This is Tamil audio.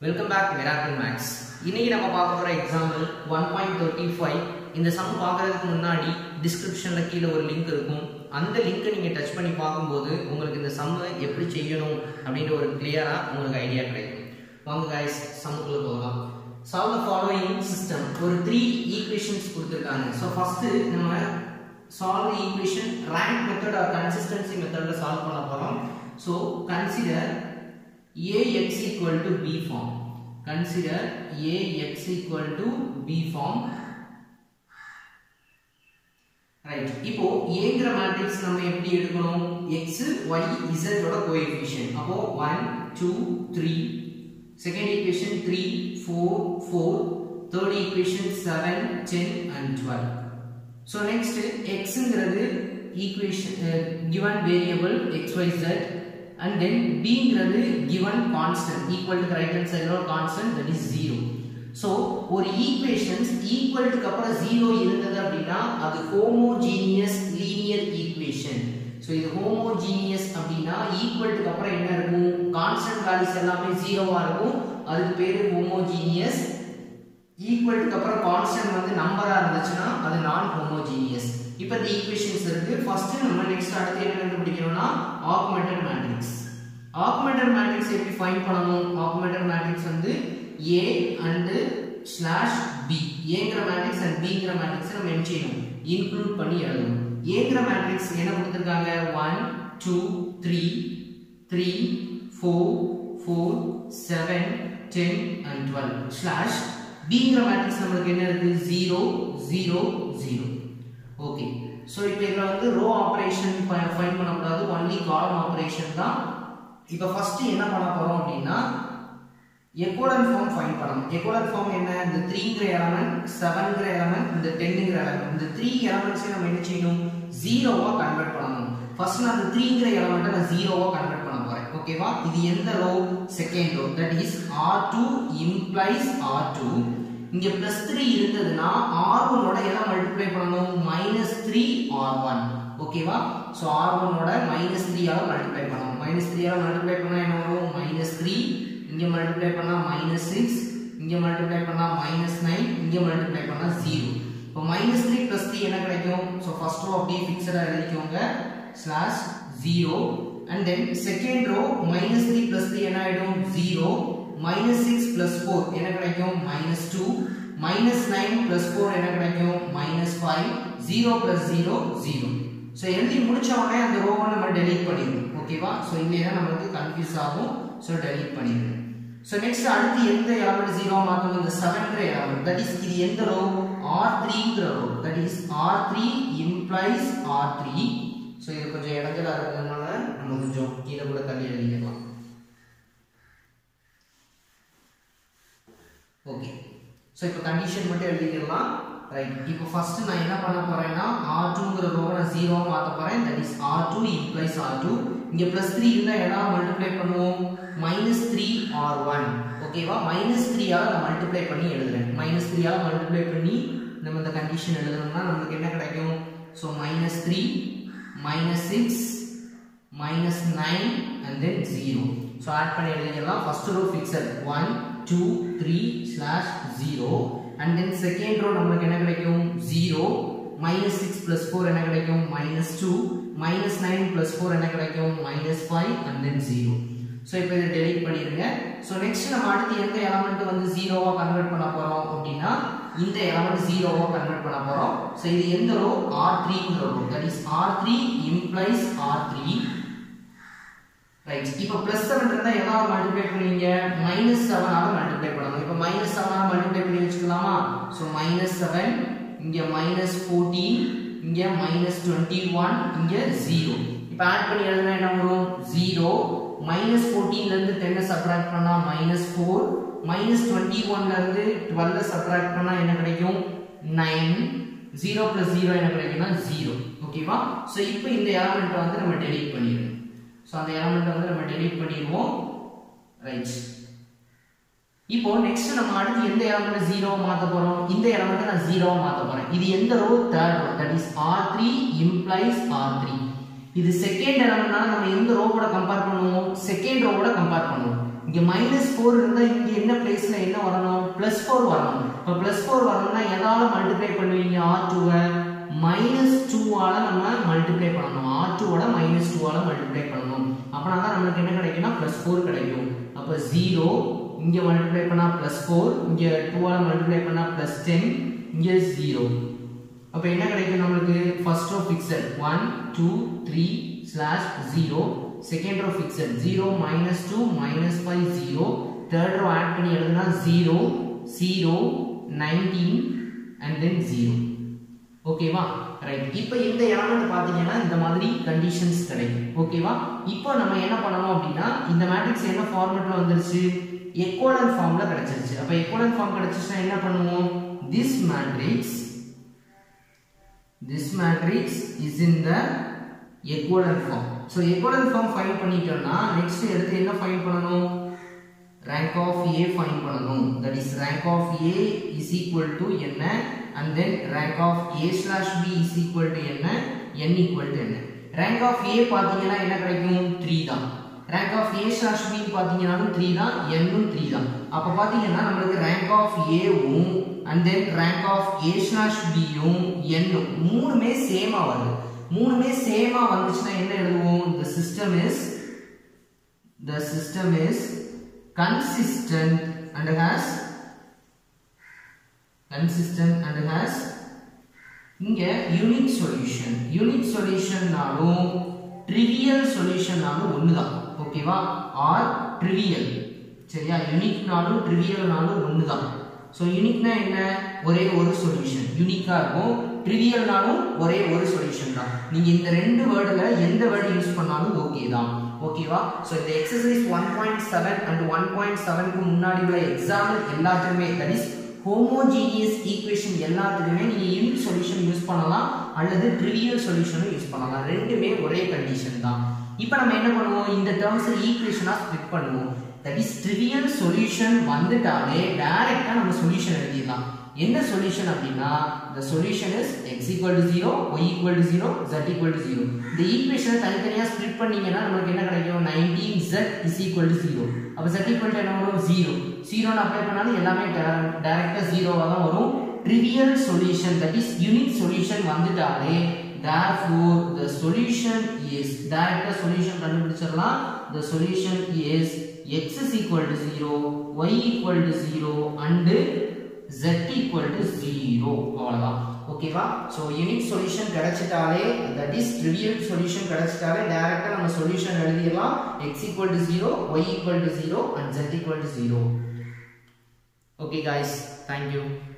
வெல்கம் பேக் மிராக்கிள் மேக்ஸ் இன்னைக்கு நம்ம பார்க்க போற example one point thirty five இந்த சம் பார்க்கறதுக்கு முன்னாடி டிஸ்கிரிப்ஷன்ல கீழே ஒரு லிங்க் இருக்கும் அந்த லிங்கை நீங்க டச் பண்ணி பார்க்கும்போது உங்களுக்கு இந்த சம்மை எப்படி செய்யணும் அப்படின்ற ஒரு கிளியரா உங்களுக்கு ஐடியா கிடைக்கும் வாங்க guys சம்முக்குள்ள போகலாம் சால்வ் த ஃபாலோயிங் சிஸ்டம் ஒரு த்ரீ ஈக்குவேஷன்ஸ் கொடுத்துருக்காங்க ஸோ ஃபர்ஸ்ட் நம்ம solve the equation rank method or consistency மெத்தட்ல சால்வ் பண்ண போறோம் so consider ax equal to b form consider ax equal to b form right இப்போ ஏங்கிற மேட்ரிக்ஸ் நம்ம எப்படி எடுக்கணும் x y z ஓட கோஎஃபிஷியன்ட் அப்போ 1 2 3 second equation 3 4 4 third equation 7 10 and 12 so next xங்கிறது equation given variable xyz and then b ங்கிறது given constant equal to the right hand side or constant that is 0 so ஒரு ஈக்குவேஷன்ஸ் ஈக்குவல் டுக்கு அப்புறம் 0 இருந்தது அப்படின்னா அது ஹோமோஜீனியஸ் லீனியர் ஈக்குவேஷன் ஸோ இது ஹோமோஜீனியஸ் அப்படின்னா ஈக்குவல் டுக்கு அப்புறம் என்ன இருக்கும் கான்ஸ்டன்ட் வேல்யூஸ் எல்லாமே ஜீரோவா இருக்கும் அதுக்கு பேரு ஹோமோஜீனியஸ் ஈக்குவலுக்கு அப்புறம் கான்ஸ்டன்ட் வந்து நம்பரா இருந்துச்சுன்னா அது நான் ஹோமோஜீனியஸ் இப்போ இந்த ஈக்குவேஷன்ஸ் இருக்கு ஃபர்ஸ்ட் நம்ம நெக்ஸ்ட் அடுத்து என்ன கண்டுபிடிக்கணும்னா ஆகுமெண்டட் மேட்ரிக்ஸ் ஆகுமெண்டட் மேட்ரிக்ஸ் எப்படி ஃபைண்ட் பண்ணணும் ஆகுமெண்டட் மேட்ரிக்ஸ் வந்து ஏ அண்ட் ஸ்லாஷ் பி ஏங்கிற மேட்ரிக்ஸ் அண்ட் பிங்கிற மேட்ரிக்ஸ் நம்ம என்ன செய்யணும் இன்க்ளூட் பண்ணி எழுதணும் ஏங்கிற மேட்ரிக்ஸ் என்ன கொடுத்துருக்காங்க one two three three four four seven ten and twelve slash பிங்கிற மேட்ரிக்ஸ் நம்மளுக்கு என்ன இருக்கு zero zero zero okay so இப்போ இதில் வந்து ரோ ஆப்ரேஷன் ஃபைன் பண்ணக்கூடாது ஒன்லி காலம் ஆப்ரேஷன் தான் இப்போ ஃபர்ஸ்ட் என்ன பண்ண போறோம் அப்படின்னா எக்கோடன் ஃபார்ம் ஃபைன் பண்ணணும் எக்கோடன் ஃபார்ம் என்ன இந்த த்ரீங்கிற எலமெண்ட் செவன்கிற எலமெண்ட் இந்த டென்னுங்கிற எலமெண்ட் இந்த த்ரீ எலமெண்ட்ஸை நம்ம என்ன செய்யணும் ஜீரோவா கன்வெர்ட் பண்ணணும் ஃபர்ஸ்ட் நான் அந்த த்ரீங்கிற எலமெண்ட்டை நான் ஜீரோவா கன்வெர்ட் பண்ண போறேன் ஓகேவா இது எந்த row second row that is R two implies R two இங்க பிளஸ் த்ரீ இருந்ததுன்னா ஆர் ஒனோட எல்லாம் மல்டிப்ளை பண்ணணும் மைனஸ் த்ரீ ஆர் ஒன் ஓகேவா ஸோ ஆர் ஒனோட மைனஸ் த்ரீயால மல்டிப்ளை பண்ணணும் மைனஸ் த்ரீயால மல்டிப்ளை பண்ணா என்ன வரும் மைனஸ் த்ரீ இங்க மல்டிப்ளை பண்ணா மைனஸ் சிக்ஸ் இங்க மல்டிப்ளை பண்ணா மைனஸ் நைன் இங்க மல்டிப்ளை பண்ணா ஜீரோ இப்போ மைனஸ் த்ரீ பிளஸ் த்ரீ என்ன கிடைக்கும் ஸோ ஃபர்ஸ்ட் ரோ அப்படியே ஃபிக்ஸடாக எழுதிக்கோங்க slash zero and then second row minus three plus three என்ன ஆயிடும் zero minus six plus four என்ன கிடைக்கும் minus two minus nine plus four என்ன கிடைக்கும் minus five zero plus zero zero so எழுதி முடிச்ச உடனே அந்த ரோவை நம்ம டெலீட் பண்ணிடணும் ஓகேவா ஸோ இல்லைன்னா நம்மளுக்கு கன்ஃபியூஸ் ஆகும் ஸோ டெலீட் பண்ணிடணும் ஸோ நெக்ஸ்ட் அடுத்து எந்த எலமெண்ட் ஜீரோ மாற்றணும் இந்த செவன்கிற எலமெண்ட் தட் இஸ் இது எந்த ரோ ஆர் த்ரீங்கிற row that is R three implies R three so இது கொஞ்சம் இடைஞ்சலாக இருக்கிறதுனால நம்ம கொஞ்சம் கீழே கூட தள்ளி எழுதிக்கலாம் ஓகே ஸோ இப்போ கண்டிஷன் மட்டும் எழுதிக்கலாம் ரைட் இப்போ ஃபர்ஸ்ட் நான் என்ன பண்ண போறேன்னா ஆர் டூங்கிற ரோவை நான் ஜீரோ மாற்ற போறேன் that is R two implies R two இங்கே ப்ளஸ் த்ரீ இருந்தால் எதாவது மல்டிப்ளை பண்ணுவோம் மைனஸ் த்ரீ ஆர் ஒன் ஓகேவா மைனஸ் த்ரீயால் நான் மல்டிப்ளை பண்ணி எழுதுறேன் மைனஸ் த்ரீயால் மல்டிப்ளை பண்ணி நம்ம இந்த கண்டிஷன் எழுதணும்னா நமக்கு என்ன கிடைக்கும் so minus three minus six minus nine and then zero so add பண்ணி எழுதிக்கலாம் first row fixed one two three slash zero and then second row நம்மளுக்கு என்ன கிடைக்கும் zero minus six plus four என்ன கிடைக்கும் minus two minus nine plus four என்ன கிடைக்கும் minus five and then zero so இப்போ இதை டெலீட் பண்ணிடுங்க ஸோ நெக்ஸ்ட் நம்ம அடுத்து எந்த எலமெண்ட் வந்து ஜீரோவாக கன்வெர்ட் பண்ண போகிறோம் அப்படின்னா இந்த எலமெண்ட் ஜீரோவாக கன்வெர்ட் பண்ண போகிறோம் ஸோ இது எந்த ரோ ஆர் த்ரீங்கிற row that is R three implies R three right இப்போ பிளஸ் செவன் இருந்தால் எதாவது மல்டிப்ளை பண்ணுவீங்க மைனஸ் செவனால மல்டிப்ளை பண்ணணும் இப்போ மைனஸ் செவனால மல்டிப்ளை பண்ணி வச்சுக்கலாமா ஸோ மைனஸ் செவன் இங்கே மைனஸ் ஃபோர்டீன் இங்கே மைனஸ் டுவெண்ட்டி ஒன் இங்கே ஜீரோ இப்போ ஆட் பண்ணி எழுதுனா என்ன வரும் ஜீரோ மைனஸ் ஃபோர்டீன்லேருந்து டென்னை சப்ராக்ட் பண்ணால் மைனஸ் ஃபோர் மைனஸ் டுவெண்ட்டி ஒன்லேருந்து டுவெல்ல சப்ராக்ட் பண்ணால் என்ன கிடைக்கும் நைன் ஜீரோ ப்ளஸ் ஜீரோ என்ன கிடைக்கும்னா ஜீரோ ஓகேவா ஸோ இப்போ இந்த எலமெண்ட்டை வந்து நம்ம டெலீட் பண்ணிடுவோம் ஸோ அந்த எலமெண்ட் வந்து நம்ம டெலீட் பண்ணிடுவோம் ரைட் இப்போ நெக்ஸ்ட் நம்ம அடுத்து எந்த எலமெண்ட் ஜீரோவை மாற்ற போறோம் இந்த எலமெண்ட் நான் ஜீரோவை மாற்ற போறேன் இது எந்த row third row that is R three implies R three இது செகண்ட் எலமெண்ட்னா நம்ம எந்த ரோ கூட கம்பேர் பண்ணுவோம் செகண்ட் ரோ கூட கம்பேர் பண்ணுவோம் இங்க மைனஸ் ஃபோர் இருந்தா இங்க என்ன பிளேஸ்ல என்ன வரணும் பிளஸ் ஃபோர் வரணும் இப்போ பிளஸ் ஃபோர் வரணும்னா எதால மல்டிப்ளை பண்ணுவீங்க ஆர் டூவை மைனஸ் டூவால நம்ம மல்டிப்ளை பண்ணணும் ஆர் டூவோட மைனஸ் டூவால மல்டிப்ளை பண்ணணும் அப்படின்னா தான் நம்மளுக்கு என்ன கிடைக்கும்னா பிளஸ் ஃபோர் கிடைக்கும் அப்போ ஜீரோ இங்க மல்டிப்ளை பண்ணா பிளஸ் ஃபோர் இங்க டூவால மல்டிப்ளை பண்ணா பிளஸ் டென் இங்க ஜீரோ அப்போ என்ன கிடைக்கும் நம்மளுக்கு first row fixed one two three slash zero second row fixed zero minus two minus five zero third row add பண்ணி எழுதுனா zero zero nineteen and then zero ஓகேவா ரைட் இப்போ இந்த எலமெண்ட் பார்த்தீங்கன்னா இந்த மாதிரி கண்டிஷன்ஸ் கிடைக்கும் ஓகேவா இப்போ நம்ம என்ன பண்ணணும் அப்படின்னா இந்த மேட்ரிக்ஸ் என்ன ஃபார்மேட்ல வந்துருச்சு எக்கோலன் ஃபார்ம்ல கிடைச்சிருச்சு அப்போ எக்கோலன் ஃபார்ம் கிடைச்சிச்சுன்னா என்ன பண்ணுவோம் this matrix this matrix is in the equivalent form so equivalent form find பண்ணிட்டோம்னா next எடுத்து என்ன find பண்ணணும் rank of a find பண்ணணும் that is rank of a is equal to என்ன and then rank of a slash b is equal to என்ன n equal to என்ன rank of a பாத்தீங்கன்னா என்ன கிடைக்கும் 3 தான் rank of a slash b பாத்தீங்கன்னாலும் 3 தான் n உம் 3 தான் அப்ப பாத்தீங்கன்னா நம்மளுக்கு rank of a um and then rank of a slash b யும் n உம் மூணுமே சேமா வருது மூணுமே சேமா வந்துச்சுன்னா என்ன எழுதுவோம் the system is the system is consistent and has consistent and has இங்க யூனிக் சொல்யூஷன் யூனிக் சொல்யூஷன்னாலும் ட்ரிவியல் சொல்யூஷன்னாலும் ஒண்ணுதான் ஓகேவா ஆர் ட்ரிவியல் சரியா யூனிக்னாலும் ட்ரிவியல்னாலும் ஒண்ணுதான் ஸோ யூனிக்னா என்ன ஒரே ஒரு சொல்யூஷன் யூனிக்கா இருக்கும் ட்ரிவியல்னாலும் ஒரே ஒரு சொல்யூஷன் தான் நீங்க இந்த ரெண்டு வேர்டுல எந்த வேர்டு யூஸ் பண்ணாலும் ஓகே தான் ஓகேவா ஸோ இந்த exercise one point seven and one point செவனுக்கு முன்னாடி உள்ள எக்ஸாம்பிள் எல்லாத்துக்குமே தட் இஸ் ஹோமோஜீனியஸ் ஈக்குவேஷன் எல்லாத்துக்குமே நீங்க யூனிக் சொல்யூஷன் யூஸ் பண்ணலாம் அல்லது ட்ரிவியல் சொல்யூஷனும் யூஸ் பண்ணலாம் ரெண்டுமே ஒரே கண்டிஷன் தான் இப்போ நம்ம என்ன பண்ணுவோம் இந்த டேர்ம்ஸ் ஈக்குவேஷனா ஸ்ப்ளிட் பண்ணுவோம் தட் இஸ் ட்ரிவியல் சொல்யூஷன் வந்துட்டாலே டைரக்டா நம்ம சொல்யூஷன் எழுதிடலாம் என்ன சொல்யூஷன் அப்படின்னா the solution is x equal to 0 y equal to 0 z equal to 0 இந்த ஈக்குவேஷனை தனித்தனியா ஸ்ப்ளிட் பண்ணீங்கன்னா நமக்கு என்ன கிடைக்கும் 19z is equal to 0 அப்ப z equal to என்ன வரும் 0 0 அப்ளை பண்ணாலும் எல்லாமே டைரக்டா 0 வா தான் வரும் trivial solution that is unique solution வந்துட்டாலே therefore the solution is direct solution கண்டுபிடிச்சிடலாம் the solution is x is equal to 0 y equal to 0 and z equal to 0 அவ்வளவுதான் ஓகேவா சோ யூனிக் சொல்யூஷன் கிடைச்சிட்டாலே தட் இஸ் ட்ரிவியல் சொல்யூஷன் கிடைச்சிட்டாலே டைரக்டா நம்ம சொல்யூஷன் எழுதிடலாம் x equal to 0 y equal to 0 and z equal to 0 okay guys thank you